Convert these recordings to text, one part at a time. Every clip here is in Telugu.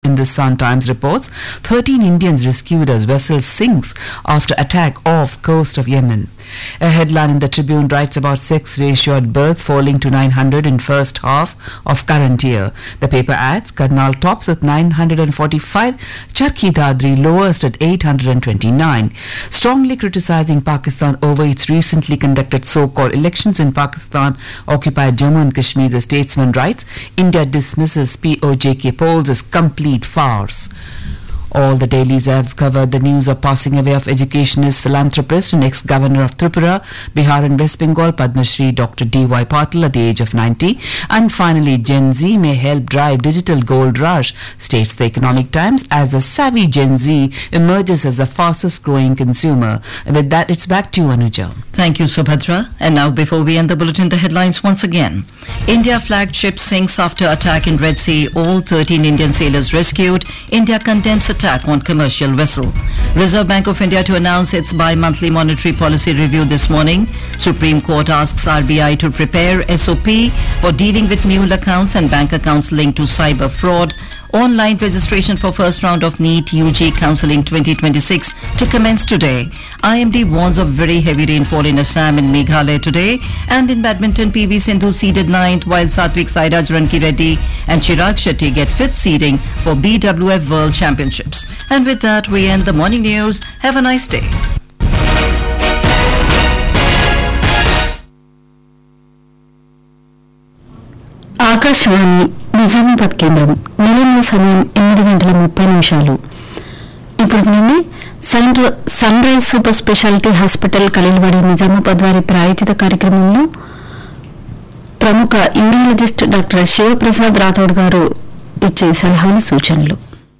Hindustan Times reports 13 Indians rescued as vessel sinks after attack off coast of Yemen. A headline in the Tribune writes about sex ratio at birth falling to 900 in first half of current year. The paper adds Karnal tops with 945, Charki Dadri lowest at 829. Strongly criticizing Pakistan over its recently conducted so-called elections in Pakistan occupied Jammu and Kashmir, the statesman writes, India dismisses POJK polls as complete farce. All the dailies have covered the news of passing away of educationist, philanthropist and ex-governor of Tripura, Bihar and West Bengal, Padma Shri Dr. D.Y. Patil at the age of 90. And finally, Gen Z may help drive digital gold rush, states the Economic Times, as the savvy Gen Z emerges as the fastest growing consumer. And with that, it's back to you, Anuja. Thank you, Subhadra. And now, before we end the bulletin, the headlines once again. India flagged ship sinks after attack in Red Sea. All 13 Indian sailors rescued. India condemns attack on commercial vessel. Reserve Bank of India to announce its bi-monthly monetary policy review this morning. Supreme Court asks RBI to prepare SOP for dealing with mule accounts and bank accounts linked to cyber fraud. Online registration for first round of NEET UG Counseling 2026 to commence today. IMD warns of very heavy rainfall in Assam and Meghalaya today. And in badminton, PV Sindhu seeded ninth, while Satvik Sairaj Ranki Reddy and Chirag Shetty get fifth seeding for BWF World Championships. And with that, we end the morning news. Have a nice day. Akashvani Nizamabad కేంద్రం నిలయంలో సమయం ఎనిమిది గంటల ముప్పై నిమిషాలు ఇప్పుడు నుండి Sun Sunrise super speciality hospital Khaleelwadi Nizamabad వారి ప్రాయోజిత కార్యక్రమంలో ప్రముఖ యూరాలజిస్ట్ డాక్టర్ శివప్రసాద్ రాథోడ్ గారు ఇచ్చే సలహాలు సూచనలు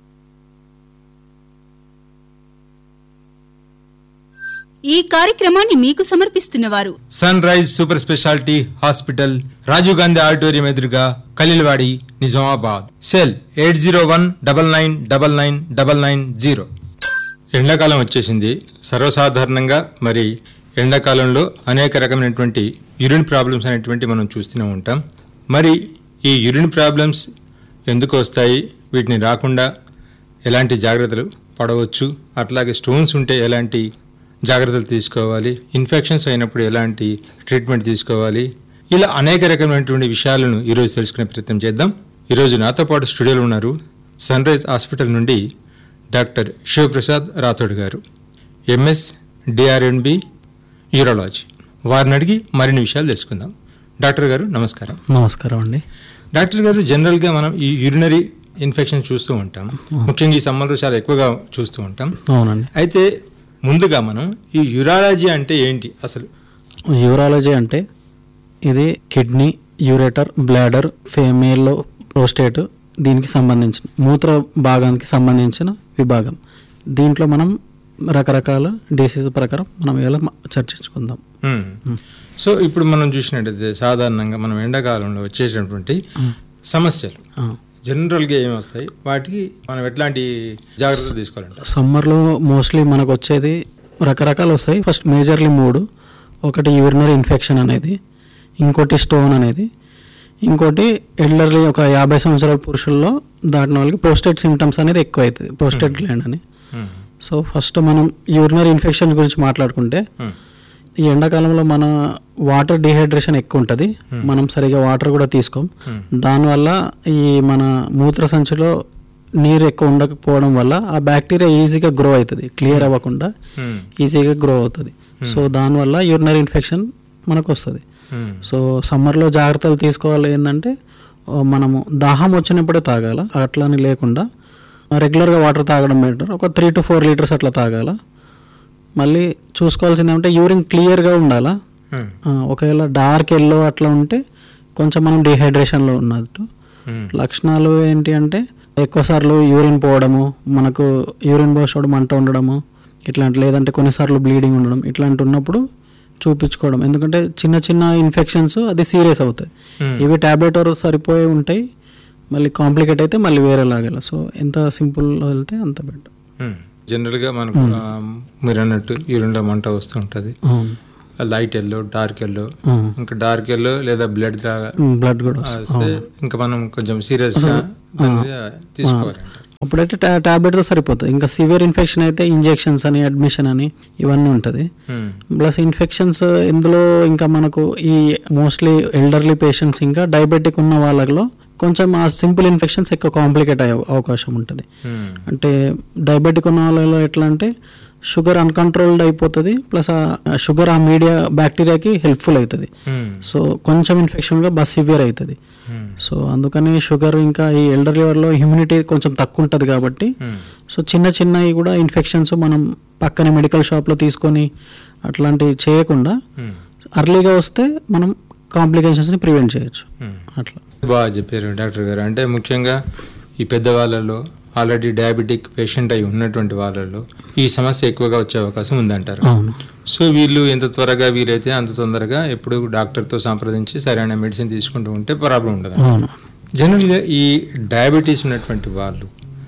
ఈ కార్యక్రమాన్ని మీకు సమర్పిస్తున్నవారు Sunrise super speciality hospital Rajiv Gandhi auditorium ఎదురుగా Khaleelwadi Nizamabad cell eight zero one double nine double nine double nine zero ఎండాకాలం వచ్చేసింది సర్వసాధారణంగా మరి ఎండాకాలంలో అనేక రకమైనటువంటి యూరిన్ ప్రాబ్లమ్స్ అనేటువంటి మనం చూస్తూనే ఉంటాం మరి ఈ యూరిన్ ప్రాబ్లమ్స్ ఎందుకు వస్తాయి వీటిని రాకుండా ఎలాంటి జాగ్రత్తలు పడవచ్చు అట్లాగే స్టోన్స్ ఉంటే ఎలాంటి జాగ్రత్తలు తీసుకోవాలి ఇన్ఫెక్షన్స్ అయినప్పుడు ఎలాంటి ట్రీట్మెంట్ తీసుకోవాలి ఇలా అనేక రకమైనటువంటి విషయాలను ఈరోజు తెలుసుకునే ప్రయత్నం చేద్దాం ఈరోజు నాతో పాటు స్టూడియోలో ఉన్నారు సన్ రైజ్ హాస్పిటల్ నుండి doctor Shivaprasad Rathod garu MS డిఆర్ఎన్బి urology వారిని అడిగి మరిన్ని విషయాలు తెలుసుకుందాం డాక్టర్ గారు నమస్కారం నమస్కారం అండి డాక్టర్ గారు జనరల్గా మనం ఈ యూరినరీ ఇన్ఫెక్షన్ చూస్తూ ఉంటాం ముఖ్యంగా ఈ సమ్మర్లో చాలా ఎక్కువగా చూస్తూ ఉంటాం అవునండి అయితే ముందుగా మనం ఈ యూరాలజీ అంటే ఏంటి అసలు యూరాలజీ అంటే ఇది కిడ్నీ యూరేటర్ బ్లాడర్ ఫేమేల్లో ప్రోస్టేట్ దీనికి సంబంధించిన మూత్ర భాగానికి సంబంధించిన విభాగం దీంట్లో మనం రకరకాల డిసీజ్ ప్రకారం మనం ఇలా మ- చర్చించుకుందాం మ్మ్. సో ఇప్పుడు మనం చూసినట్టయితే సాధారణంగా మనం ఎండాకాలంలో వచ్చేసినటువంటి సమస్యలు ఆ. జనరల్గా ఏమి వస్తాయి వాటికి మనం ఎట్లాంటి జాగ్రత్తలు తీసుకోవాలంటారు సమ్మర్లో మోస్ట్లీ మనకు వచ్చేది రకరకాలు వస్తాయి ఫస్ట్ మేజర్లీ మూడు ఒకటి యూరినరీ ఇన్ఫెక్షన్ అనేది ఇంకోటి స్టోన్ అనేది ఇంకోటి ఎల్డర్లీ ఒక యాభై సంవత్సరాల పురుషుల్లో దాటిన వాళ్ళకి ప్రోస్టేట్ సిమ్టమ్స్ అనేది ఎక్కువ అవుతుంది ప్రోస్టేట్ గ్లాండ్ అని మ్మ్. సో ఫస్ట్ మనం యూరినరీ ఇన్ఫెక్షన్ గురించి మాట్లాడుకుంటే మ్మ్. ఈ ఎండాకాలంలో మన వాటర్ డిహైడ్రేషన్ ఎక్కువ ఉంటుంది మనం సరిగా వాటర్ కూడా తీసుకోం దానివల్ల ఈ మన మూత్ర సంచిలో నీరు ఎక్కువ ఉండకపోవడం వల్ల ఆ బ్యాక్టీరియా ఈజీగా గ్రో అవుతుంది క్లియర్ అవ్వకుండా మ్మ్. ఈజీగా గ్రో అవుతుంది సో దానివల్ల యూరినరీ ఇన్ఫెక్షన్ మనకు వస్తుంది మ్మ్. సో సమ్మర్లో జాగ్రత్తలు తీసుకోవాలి ఏంటంటే ఆ, మనము దాహం వచ్చినప్పుడే తాగాల అట్లని లేకుండా రెగ్యులర్గా వాటర్ తాగడం బెటర్ ఒక త్రీ టు ఫోర్ లీటర్స్ అట్లా తాగాల మళ్ళీ చూసుకోవాల్సింది ఏమంటే యూరిన్ క్లియర్గా ఉండాలా మ్మ్. ఆ, ఒకవేళ డార్క్ ఎల్లో అట్లా ఉంటే కొంచెం మనం డిహైడ్రేషన్లో ఉన్నట్టు మ్మ్. లక్షణాలు ఏంటి అంటే ఎక్కువసార్లు యూరిన్ పోవడము మనకు యూరిన్ పోసినప్పుడు మంట ఉండడము ఇట్లాంటి లేదంటే కొన్నిసార్లు బ్లీడింగ్ ఉండడం ఇట్లాంటి ఉన్నప్పుడు చూపించుకోవడం ఎందుకంటే చిన్న చిన్న ఇన్ఫెక్షన్స్ అది సీరియస్ అవుతాయి Hmm. ఇవి టాబ్లెట్ సరిపోయి ఉంటాయి మళ్ళీ కాంప్లికేట్ అయితే మళ్ళీ వేరే లాగేలా సో ఎంత సింపుల్ వెళ్తే అంత బెటర్ మ్మ్. జనరల్గా మనకు ఆ, మీరు అన్నట్టు యూరిన్లో మంట వస్తూ ఉంటుంది అవును light yellow dark yellow Hmm. ఇంకా డార్క్ ఎల్లో లేదా బ్లడ్ బ్లడ్ కూడా వస్తుంది. వస్తే ఇంకా మనం కొంచెం సీరియస్ తీసుకోవాలంట అప్పుడైతే టా టాబ్లెట్తో సరిపోతుంది ఇంకా సివియర్ ఇన్ఫెక్షన్ అయితే ఇంజెక్షన్స్ అని అడ్మిషన్ అని ఇవన్నీ ఉంటుంది ప్లస్ ఇన్ఫెక్షన్స్ ఇందులో ఇంకా మనకు ఈ మోస్ట్లీ ఎల్డర్లీ పేషెంట్స్ ఇంకా డయాబెటిక్ ఉన్న వాళ్ళలో కొంచెం ఆ సింపుల్ ఇన్ఫెక్షన్స్ ఎక్కువ కాంప్లికేట్ అయ్యే అవకాశం ఉంటుంది అంటే డయాబెటిక్ ఉన్న వాళ్ళలో ఎట్లా అంటే షుగర్ అన్కంట్రోల్డ్ అయిపోతుంది ప్లస్ ఆ షుగర్ ఆ మీడియా బ్యాక్టీరియాకి హెల్ప్ఫుల్ అవుతుంది సో కొంచెం ఇన్ఫెక్షన్గా బాగా సివియర్ అవుతుంది సో అందుకని షుగర్ ఇంకా ఈ ఎల్డర్ లివర్లో ఇమ్యూనిటీ కొంచెం తక్కువ ఉంటుంది కాబట్టి సో చిన్న చిన్నవి కూడా ఇన్ఫెక్షన్స్ మనం పక్కనే మెడికల్ షాప్లో తీసుకొని అట్లాంటివి చేయకుండా అర్లీగా వస్తే మనం కాంప్లికేషన్స్ని ప్రివెంట్ చేయొచ్చు అట్లా బాగా చెప్పారు డాక్టర్ గారు అంటే ముఖ్యంగా ఈ పెద్దవాళ్ళలో ఆల్రెడీ డయాబెటిక్ పేషెంట్ అయి ఉన్నటువంటి వాళ్ళలో ఈ సమస్య ఎక్కువగా వచ్చే అవకాశం ఉందంటారు అవును సో వీళ్ళు ఎంత త్వరగా వీలైతే అంత తొందరగా ఎప్పుడు డాక్టర్తో సంప్రదించి సరైన మెడిసిన్ తీసుకుంటూ ఉంటే ప్రాబ్లం ఉండదు అవును జనరల్గా ఈ డయాబెటీస్ ఉన్నటువంటి వాళ్ళు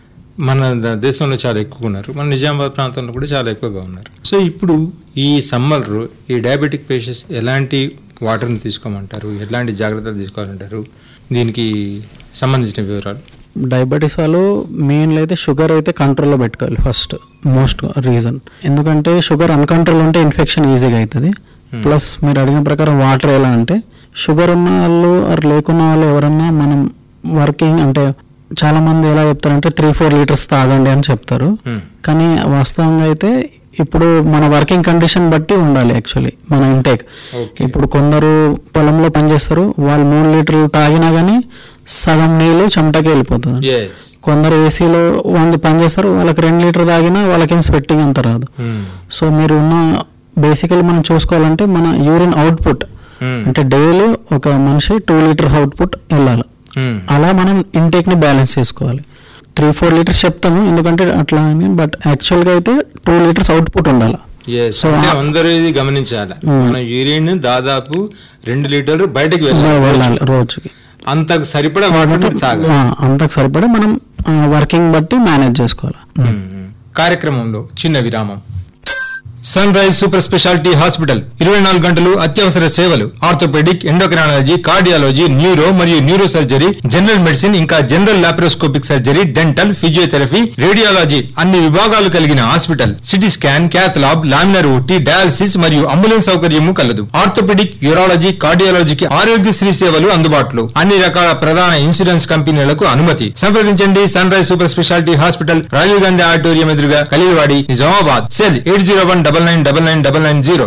మన ద- దేశంలో చాలా ఎక్కువ ఉన్నారు మన నిజామాబాద్ ప్రాంతంలో కూడా చాలా ఎక్కువగా ఉన్నారు సో ఇప్పుడు ఈ సమ్మర్లో ఈ డయాబెటిక్ పేషెంట్స్ ఎలాంటి వాటర్ని తీసుకోమంటారు ఎలాంటి జాగ్రత్తలు తీసుకోవాలంటారు దీనికి సంబంధించిన వివరాలు డయాబెటీస్ వాళ్ళు మెయిన్లీ అయితే షుగర్ అయితే కంట్రోల్లో పెట్టుకోవాలి ఫస్ట్ మోస్ట్ రీజన్ ఎందుకంటే షుగర్ అన్కంట్రోల్ ఉంటే ఇన్ఫెక్షన్ ఈజీగా అవుతుంది ప్లస్ మీరు అడిగిన ప్రకారం వాటర్ ఎలా అంటే షుగర్ ఉన్న వాళ్ళు ఆర్ లేకున్న వాళ్ళు ఎవరన్నా మనం వర్కింగ్ అంటే చాలా మంది ఎలా చెప్తారంటే త్రీ ఫోర్ లీటర్స్ తాగండి అని చెప్తారు Hmm. కానీ వాస్తవంగా అయితే ఇప్పుడు మన వర్కింగ్ కండిషన్ బట్టి ఉండాలి యాక్చువల్లీ మన ఇంటేక్ Okay. ఇప్పుడు కొందరు పొలంలో పనిచేస్తారు వాళ్ళు మూడు లీటర్లు తాగినా కానీ సగం నీళ్ళు చెమటకి వెళ్ళిపోతుంది ఎస్ కొందరు ఏసీలో వాళ్ళు పనిచేస్తారు వాళ్ళకి రెండు లీటర్ తాగినా వాళ్ళకేం స్వెట్టింగ్ అంత రాదు సో మీరు ఉన్న బేసికలీ మనం చూసుకోవాలంటే మన యూరిన్ అవుట్పుట్ అంటే డైలీ ఒక మనిషి టూ లీటర్ అవుట్పుట్ వెళ్ళాలి అలా మనం ఇంటేక్ ని బ్యాలెన్స్ చేసుకోవాలి త్రీ ఫోర్ లీటర్స్ చెప్తాము ఎందుకంటే అట్లా అని బట్ యాక్చువల్గా అయితే టూ లీటర్స్ అవుట్పుట్ ఉండాలి సో అందరూ ఇది గమనించాలి మన యూరిన్ దాదాపు రెండు లీటర్లు బయటకు వెళ్ళాలి వెళ్ళాలి రోజుకి అంతకు సరిపడా వాటర్ తాగాలి ఆ, అంతకు సరిపడే మనం వర్కింగ్ బట్టి మేనేజ్ చేసుకోవాలి మ్మ్. కార్యక్రమంలో చిన్న విరామం Sunrise super speciality hospital ఇరవై నాలుగు గంటలు అత్యవసర సేవలు ఆర్థోపెడిక్ ఎండోక్రాలజీ కార్డియాలజీ న్యూరో మరియు న్యూరో సర్జరీ జనరల్ మెడిసిన్ ఇంకా general laparoscopic surgery dental physiotherapy radiology అన్ని విభాగాలు కలిగిన hospital CT scan cath lab laminar OT dialysis మరియు అంబులెన్స్ సౌకర్యము కలదు ఆర్థోపెడిక్ యూరాలజీ కార్డియాలజీకి ఆరోగ్యశ్రీ సేవలు అందుబాటులో అన్ని రకాల ప్రధాన ఇన్సూరెన్స్ కంపెనీలకు అనుమతి సంప్రదించండి Sunrise super speciality hospital Rajiv Gandhi auditorium ఎదురుగా Khaleelwadi Nizamabad cell eight zero one double nine double nine double nine zero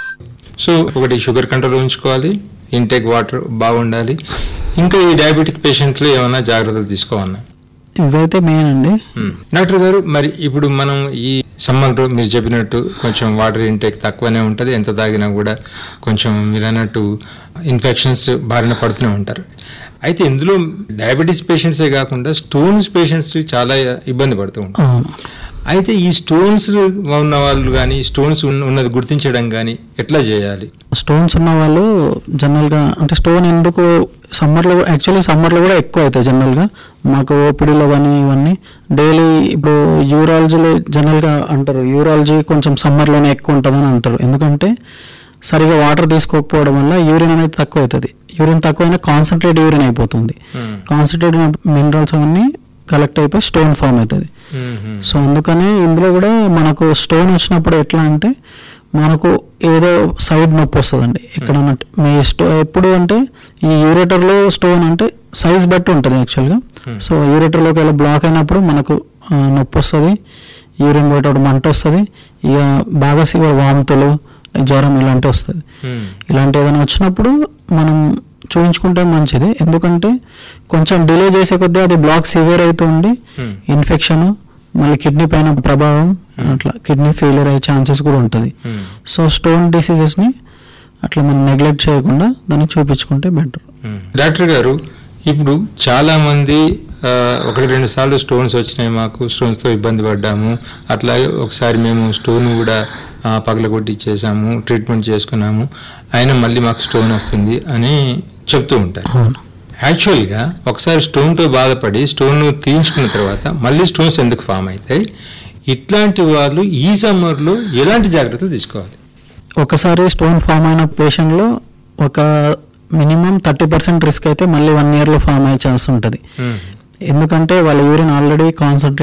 so ఒకటి షుగర్ కంట్రోల్ ఉంచుకోవాలి ఇంటేక్ వాటర్ బాగుండాలి ఇంకా ఈ డయాబెటిక్ పేషెంట్లు ఏమైనా జాగ్రత్తలు తీసుకోవాలన్నా ఇవైతే మెయిన్ అండి డాక్టర్ గారు మరి ఇప్పుడు మనం ఈ సమ్మర్లో మీరు చెప్పినట్టు కొంచెం వాటర్ ఇంటేక్ తక్కువనే ఉంటుంది ఎంత తాగినా కూడా కొంచెం మీరు అన్నట్టు ఇన్ఫెక్షన్స్ బారిన పడుతూనే ఉంటారు అయితే ఇందులో డయాబెటీస్ పేషెంట్సే కాకుండా స్టోన్స్ పేషెంట్స్ చాలా ఇబ్బంది పడుతూ ఉంటారు అవును అయితే ఈ స్టోన్స్ ఉన్న వాళ్ళు కానీ స్టోన్స్ ఉన్నది గుర్తించడం కానీ ఎట్లా చేయాలి స్టోన్స్ ఉన్న వాళ్ళు జనరల్గా అంటే స్టోన్ ఎందుకు సమ్మర్లో యాక్చువల్లీ సమ్మర్లో కూడా ఎక్కువ అవుతాయి జనరల్గా మాకు ఓపీడీలో కానీ ఇవన్నీ డైలీ ఇప్పుడు యూరాలజీలో జనరల్గా అంటారు యూరాలజీ కొంచెం సమ్మర్లోనే ఎక్కువ ఉంటుందని అంటారు ఎందుకంటే సరిగా వాటర్ తీసుకోకపోవడం వల్ల యూరిన్ అనేది తక్కువ అవుతుంది యూరిన్ తక్కువైనా కాన్సన్ట్రేట్ యూరిన్ అయిపోతుంది కాన్సన్ట్రేట్ మినరల్స్ అవన్నీ కలెక్ట్ అయిపోయి స్టోన్ ఫామ్ అవుతుంది సో అందుకని ఇందులో కూడా మనకు స్టోన్ వచ్చినప్పుడు ఎట్లా అంటే మనకు ఏదో సైడ్ నొప్పి వస్తుందండి ఎక్కడన్నా మీ స్టో ఎప్పుడు అంటే ఈ యూరేటర్లో స్టోన్ అంటే సైజ్ బట్టి ఉంటుంది యాక్చువల్గా సో యూరేటర్లోకి వెళ్ళి బ్లాక్ అయినప్పుడు మనకు ఆ, నొప్పి వస్తుంది యూరిన్ పోయేటప్పుడు మంట వస్తుంది ఇక బాగా సివియర్ వాంతులు జ్వరం ఇలాంటివి వస్తుంది ఇలాంటి ఏదైనా వచ్చినప్పుడు మనం చూయించుకుంటే మంచిది ఎందుకంటే కొంచెం డిలే చేసే కొద్దీ అది బ్లాక్ సివియర్ అవుతుంది ఇన్ఫెక్షన్ మళ్ళీ కిడ్నీ పైన ప్రభావం అట్లా కిడ్నీ ఫెయిలియర్ అయ్యే ఛాన్సెస్ కూడా ఉంటుంది సో స్టోన్ డిసీజెస్ని అట్లా మనం నెగ్లెక్ట్ చేయకుండా దాన్ని చూపించుకుంటే బెటర్ డాక్టర్ గారు ఇప్పుడు చాలా మంది ఆ, ఒకటి రెండు సార్లు స్టోన్స్ వచ్చినాయి మాకు స్టోన్స్ తో ఇబ్బంది పడ్డాము అట్లాగే ఒకసారి మేము స్టోన్ కూడా ఆ, పగలగొట్టి ఇచ్చేసాము ట్రీట్మెంట్ చేసుకున్నాము అయినా మళ్ళీ మాకు స్టోన్ వస్తుంది అని చెప్తూ ఉంటారు అవును యాక్చువల్గా ఒకసారి స్టోన్తో బాధపడి స్టోన్ తీయించుకున్న తర్వాత మళ్ళీ స్టోన్స్ ఎందుకు ఫామ్ అవుతాయి ఇట్లాంటి వాళ్ళు ఈ సమ్మర్లో ఎలాంటి జాగ్రత్తలు తీసుకోవాలి ఒకసారి స్టోన్ ఫామ్ అయిన పేషెంట్లో ఒక మినిమం థర్టీ పర్సెంట్ రిస్క్ అయితే మళ్ళీ వన్ ఇయర్లో ఫామ్ అయ్యే ఛాన్స్ ఉంటుంది ఎందుకంటే వాళ్ళ యూరిన్ ఆల్రెడీ కాన్సన్ట్రేట్